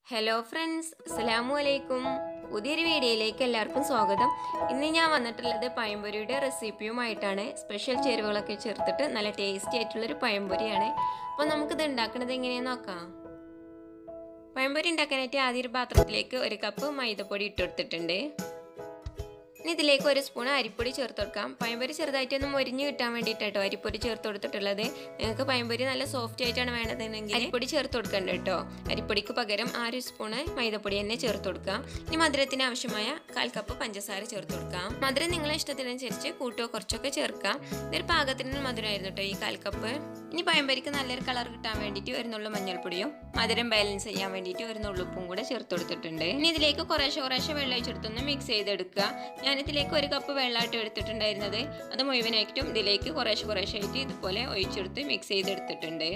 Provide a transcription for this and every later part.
hello friends അസ്സലാമു അലൈക്കും പുതിയൊരു വീഡിയോയിലേക്ക് എല്ലാവർക്കും സ്വാഗതം ഇന്ന് ഞാൻ വന്നിട്ടുള്ളത് പഴംപൊരിയുടെ റെസിപ്പിയുമായിട്ടാണ് സ്പെഷ്യൽ ചേരുവകളൊക്കെ ചേർത്തിട്ട് നല്ല ടേസ്റ്റി ആയിട്ടുള്ളൊരു പഴംപൊരിയാണ് അപ്പോൾ നമുക്കിത് ഉണ്ടാക്കുന്നത് എങ്ങനെയാണെന്ന് നോക്കാം പഴംപൊരി ഉണ്ടാക്കാനായിട്ട് ആദ്യം ഒരു പാത്രത്തിലേക്ക് ഒരു കപ്പ് മൈദപ്പൊടി ഇട്ട് കൊടുത്തിട്ടുണ്ട് ഇനി ഇതിലേക്ക് ഒരു സ്പൂൺ അരിപ്പൊടി ചേർത്ത് കൊടുക്കാം പഴംപൊരി ചെറുതായിട്ടൊന്ന് മൊരിഞ്ഞ് കിട്ടാൻ വേണ്ടിയിട്ടോ അരിപ്പൊടി ചേർത്ത് കൊടുത്തിട്ടുള്ളത് നിങ്ങൾക്ക് പഴംപൊരി നല്ല സോഫ്റ്റ് ആയിട്ടാണ് വേണ്ടതെങ്കിൽ അരിപ്പൊടി ചേർത്ത് കൊടുക്കണ്ട കേട്ടോ അരിപ്പൊടിക്ക് പകരം ആ ഒരു സ്പൂണ് മൈദപ്പൊടി തന്നെ ചേർത്ത് കൊടുക്കാം ഇനി മധുരത്തിന് ആവശ്യമായ കാൽ കപ്പ് പഞ്ചസാര ചേർത്ത് കൊടുക്കാം മധുരം നിങ്ങളെ ഇഷ്ടത്തിനനുസരിച്ച് കൂട്ടോ കുറച്ചൊക്കെ ചേർക്കാം ഇതൊരു പാകത്തിന് മധുരമായിരുന്നു കേട്ടോ ഈ കാൽ കപ്പ് ഇനി പഴംപൊരിക്ക് നല്ലൊരു കളർ കിട്ടാൻ വേണ്ടിയിട്ട് ഒരു നുള്ള മഞ്ഞൾപ്പൊടിയും മധുരം ബാലൻസ് ചെയ്യാൻ വേണ്ടിയിട്ട് ഒരു നുള്ളുപ്പും കൂടെ ചേർത്ത് കൊടുത്തിട്ടുണ്ട് ഇനി ഇതിലേക്ക് കുറേശ്ശെ കുറേശ്ശെ വെള്ളം ഒഴിച്ചെടുത്തൊന്ന് മിക്സ് ചെയ്തെടുക്കുക ഞാനിതിലേക്ക് ഒരു കപ്പ് വെള്ളമായിട്ട് എടുത്തിട്ടുണ്ടായിരുന്നത് അത് മുഴുവനായിട്ടും ഇതിലേക്ക് കുറേശ്ശെ കുറേശ്ശെ ആയിട്ട് ഇതുപോലെ ഒഴിച്ചെടുത്ത് മിക്സ് ചെയ്തെടുത്തിട്ടുണ്ട്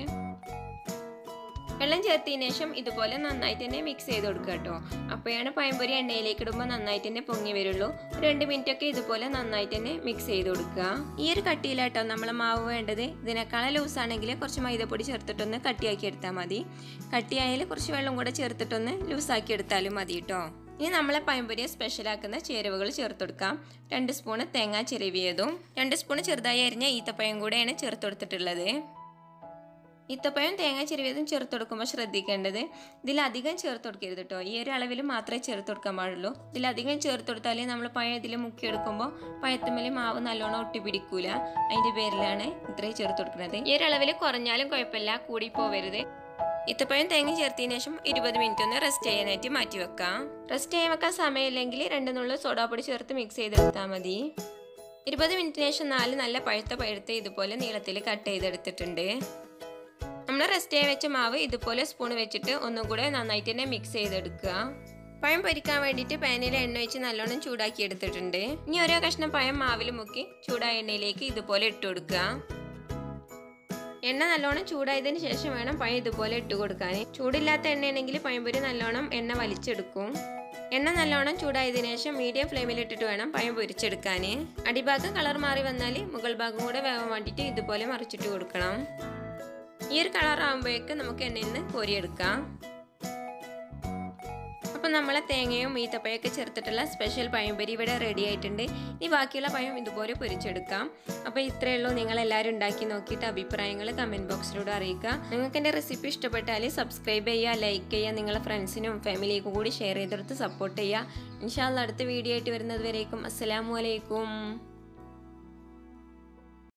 വെള്ളം ചേർത്തതിന് ശേഷം ഇതുപോലെ നന്നായിട്ട് തന്നെ മിക്സ് ചെയ്ത് കൊടുക്കുക കേട്ടോ അപ്പോഴാണ് പഴംപൊരി എണ്ണയിലേക്ക് ഇടുമ്പോൾ നന്നായിട്ട് തന്നെ പൊങ്ങി വരുള്ളൂ രണ്ട് മിനിറ്റ് ഒക്കെ ഇതുപോലെ നന്നായിട്ട് തന്നെ മിക്സ് ചെയ്ത് കൊടുക്കുക ഈ ഒരു കട്ടിയിലാട്ടോ നമ്മൾ മാവ് വേണ്ടത് ഇതിനേക്കാളും ലൂസാണെങ്കിൽ കുറച്ച് മൈദപ്പൊടി ചേർത്തിട്ടൊന്ന് കട്ടിയാക്കി എടുത്താൽ മതി കട്ടിയായാൽ കുറച്ച് വെള്ളം കൂടെ ചേർത്തിട്ടൊന്ന് ലൂസാക്കി എടുത്താലും മതി കേട്ടോ ഇനി നമ്മളെ പഴംപൊരിയെ സ്പെഷ്യലാക്കുന്ന ചേരുവകൾ ചേർത്ത് കൊടുക്കാം രണ്ട് സ്പൂണ് തേങ്ങ ചിരവിയതും രണ്ട് സ്പൂണ് ചെറുതായി അരിഞ്ഞ ഈത്തപ്പഴം കൂടെയാണ് ചേർത്ത് കൊടുത്തിട്ടുള്ളത് ഈത്തപ്പഴം തേങ്ങ ചിരവിയതും ചേർത്ത് കൊടുക്കുമ്പോൾ ശ്രദ്ധിക്കേണ്ടത് ഇതിലധികം ചേർത്ത് കൊടുക്കരുത് കേട്ടോ ഈ ഒരു അളവിൽ മാത്രമേ ചേർത്ത് കൊടുക്കാൻ പാടുള്ളൂ ഇതിലധികം ചേർത്ത് കൊടുത്താലേ നമ്മൾ പഴം ഇതിൽ മുക്കിയെടുക്കുമ്പോൾ പഴത്തുമ്മൽ മാവ് നല്ലോണം ഒട്ടിപ്പിടിക്കൂല അതിൻ്റെ പേരിലാണ് ഇത്രയും ചേർത്ത് കൊടുക്കുന്നത് ഈ ഒരു അളവിൽ കുറഞ്ഞാലും കുഴപ്പമില്ല കൂടി പോവരുത് ഇത്തപ്പഴം തേങ്ങ ചേർത്തതിന് ശേഷം ഇരുപത് മിനിറ്റ് ഒന്ന് റെസ്റ്റ് ചെയ്യാനായിട്ട് മാറ്റി വെക്കാം റെസ്റ്റ് ചെയ്യാൻ വെക്കാൻ സമയമില്ലെങ്കിൽ രണ്ട് നുള്ളു സോഡാപ്പൊടി ചേർത്ത് മിക്സ് ചെയ്തെടുത്താൽ മതി ഇരുപത് മിനിറ്റിന് ശേഷം നാല് നല്ല പഴുത്ത പഴുത്ത് ഇതുപോലെ നീളത്തിൽ കട്ട് ചെയ്തെടുത്തിട്ടുണ്ട് നമ്മൾ റെസ്റ്റ് ചെയ്യാൻ വെച്ച മാവ് ഇതുപോലെ സ്പൂൺ വെച്ചിട്ട് ഒന്നും കൂടെ നന്നായിട്ട് തന്നെ മിക്സ് ചെയ്തെടുക്കുക പഴം പൊരിക്കാൻ വേണ്ടിയിട്ട് പാനിൽ എണ്ണ ഒഴിച്ച് നല്ലോണം ചൂടാക്കി എടുത്തിട്ടുണ്ട് ഇനി ഓരോ കഷ്ണം പഴം മാവിൽ മുക്കി ചൂടായ എണ്ണയിലേക്ക് ഇതുപോലെ ഇട്ട് കൊടുക്കുക എണ്ണ നല്ലോണം ചൂടായതിന് ശേഷം വേണം പഴം ഇതുപോലെ ഇട്ട് കൊടുക്കാൻ ചൂടില്ലാത്ത എണ്ണയാണെങ്കിൽ പഴംപൊരി നല്ലോണം എണ്ണ വലിച്ചെടുക്കും എണ്ണ നല്ലോണം ചൂടായതിനു ശേഷം മീഡിയം ഫ്ലെയിമിൽ ഇട്ടിട്ട് വേണം പഴം പൊരിച്ചെടുക്കാൻ അടിഭാഗം കളർ മാറി വന്നാൽ മുകൾ ഭാഗം കൂടെ വേവാൻ വേണ്ടിയിട്ട് ഇതുപോലെ മറിച്ചിട്ട് കൊടുക്കണം ഈ ഒരു കളർ ആകുമ്പോഴേക്ക് നമുക്ക് എണ്ണയിൽ നിന്ന് കോരിയെടുക്കാം അപ്പം നമ്മളെ തേങ്ങയും ഈത്തപ്പഴമൊക്കെ ചേർത്തിട്ടുള്ള സ്പെഷ്യൽ പഴംപൊരി ഇവിടെ റെഡി ആയിട്ടുണ്ട് ഇനി ബാക്കിയുള്ള പഴം ഇതുപോലെ പൊരിച്ചെടുക്കാം അപ്പോൾ ഇത്രയേ ഉള്ളൂ നിങ്ങൾ എല്ലാവരും ഉണ്ടാക്കി നോക്കിയിട്ട് അഭിപ്രായങ്ങൾ കമൻറ്റ് ബോക്സിലൂടെ അറിയിക്കുക നിങ്ങൾക്ക് എൻ്റെ റെസിപ്പി ഇഷ്ടപ്പെട്ടാൽ സബ്സ്ക്രൈബ് ചെയ്യുക ലൈക്ക് ചെയ്യുക നിങ്ങളെ ഫ്രണ്ട്സിനും ഫാമിലിക്കും കൂടി ഷെയർ ചെയ്തെടുത്ത് സപ്പോർട്ട് ചെയ്യുക ഇൻഷാല്ല അടുത്ത വീഡിയോ ആയിട്ട് വരുന്നത് വരേക്കും അസ്സലാമു അലൈക്കും